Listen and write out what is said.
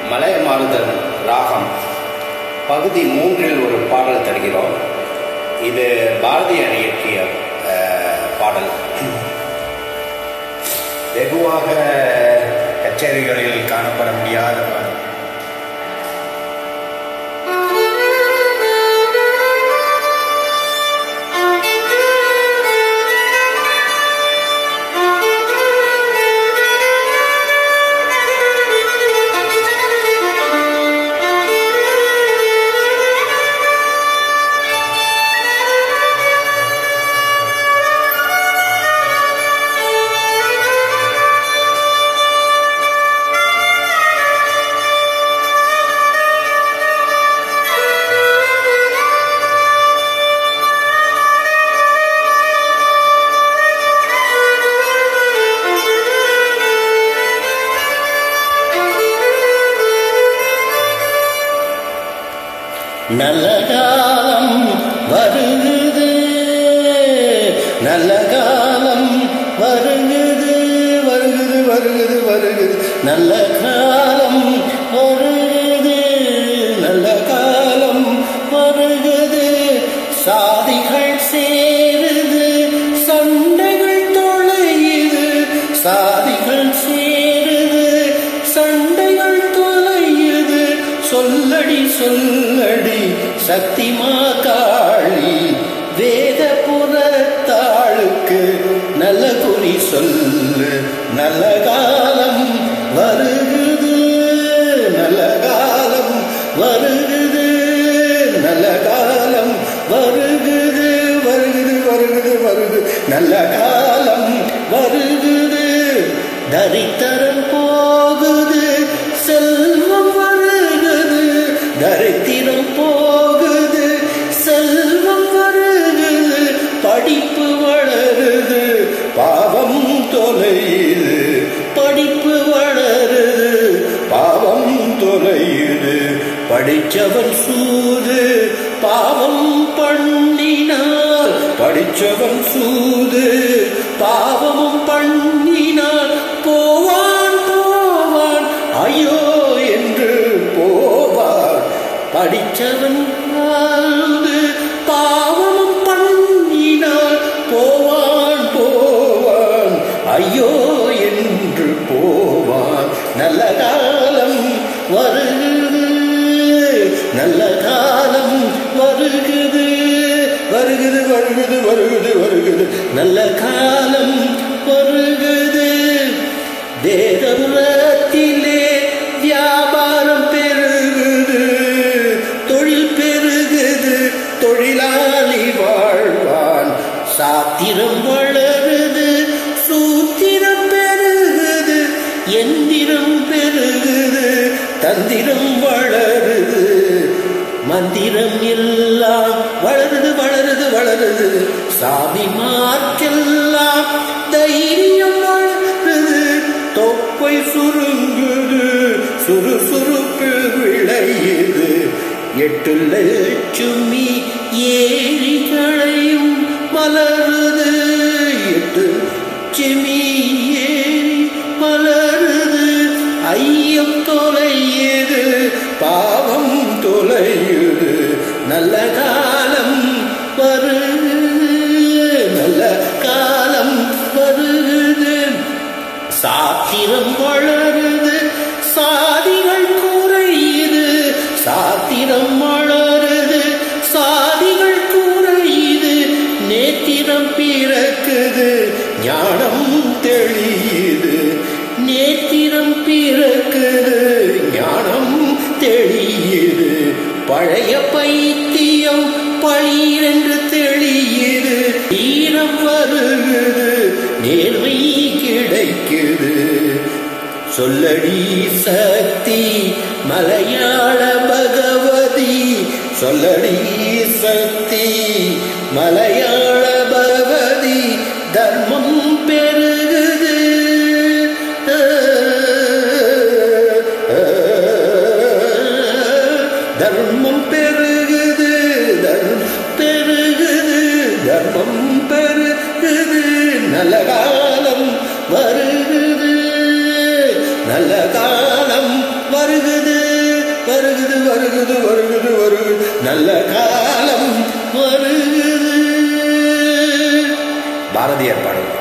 மலைய மாறுதல் ராகம் பகுதி மூன்றில் ஒரு பாடல் தருகிறோம் இது பாரதியார் இயற்றிய அஹ், பாடல் வெகுவாக கச்சேரிகளில் காணப்பட முடியாத பாடல் நல்ல காலம் வருகுது நல்ல காலம் வருகுது வருகுது வருகுது வருகுது நல்ல காலம் வருகுது நல்ல காலம் வருகுது சாதிகள் சேருது சண்டைகள் தொலையுது சாதிகள் சேருது சண்டைகள் தொலையுது சொல்லடி சொல்லடி சக்திமா காளி வேத புறத்தாளுக்கு நல்ல குறி சொல்லு நல்ல காலம் வருகுது நல்ல காலம் வருகுது நல்ல காலம் வருகுது வருகுது வருகுது வருகுது நல்ல காலம் வருகுது தரித்தரம் போகுது செல்வம் வருகுது தரித்திரம் போகுது செல்வம் வருகுது படிப்பு வளருது பாவம் தொலையுது படிப்பு வளருது பாவம் தொலையுது படிச்சவன் சூது பாவம் பண்ணினார் படிச்சவன் சூது பாவமும் பண்ணினார் போவான் போவான் ஐயோ என்று போவான் படிச்சவன் வாழ்ந்து பாவமும் பண்ணினார் போவான் போவான் ஐயோ என்று போவான் நல்ல காலம் வருகுது நல்ல காலம் வருகுது வருகுது வருகுது வருகுது வருகுது நல்ல காலம் வருகுது வேதபுரத்திலே வியாபாரம் பெருகுது தொழில் பெருகுது தொழிலாளி வாழ்வான் சாத்திரம் வளருது சூத்திரம் பெருகுது எந்திரம் பெருகுது தந்திரம் வளருது மந்திரம் எல்லாம் வளருது வளருது வளருது சாமி மார்க்கெல்லாம் தைரியம் வளருது தொப்பை சுருங்குது சுறுசுறுப்பு விளையுது எட்டு லட்சுமி ஏரிகளையும் மலருது எட்டு லட்சுமி ஏரி மலருது ஐயம் தொலையுது பாவம் தொலையுது நல்ல காலம் வருகுது நல்ல காலம் வருகுது சாத்திரம் வளருது சாதிகள் குறையுது சாத்திரம் வளருது சாதிகள் குறையுது நேத்திரம் பிறக்குது ஞானம் தெளியுது நேத்திரம் பிறக்குது ஞானம் தெளியுது பழைய பைத்தியம் பளிரென்று தெளியுது ஈரம் வருகுது நேர்மை கிடைக்குது சொல்லடி சக்தி மலையாள பகவதி சொல்லடி சக்தி மலையாள பகவதி தர்மம் பெருகுது தர்மம் பெருகுது தர்மம் பெருகுது தர்மம் பெருகுது நல்ல காலம் வருகுது நல்ல காலம் வருகுது வருகுது வருகுது வருகுது வருகுது நல்ல காலம் வருகுது பாரதியார் பாடல்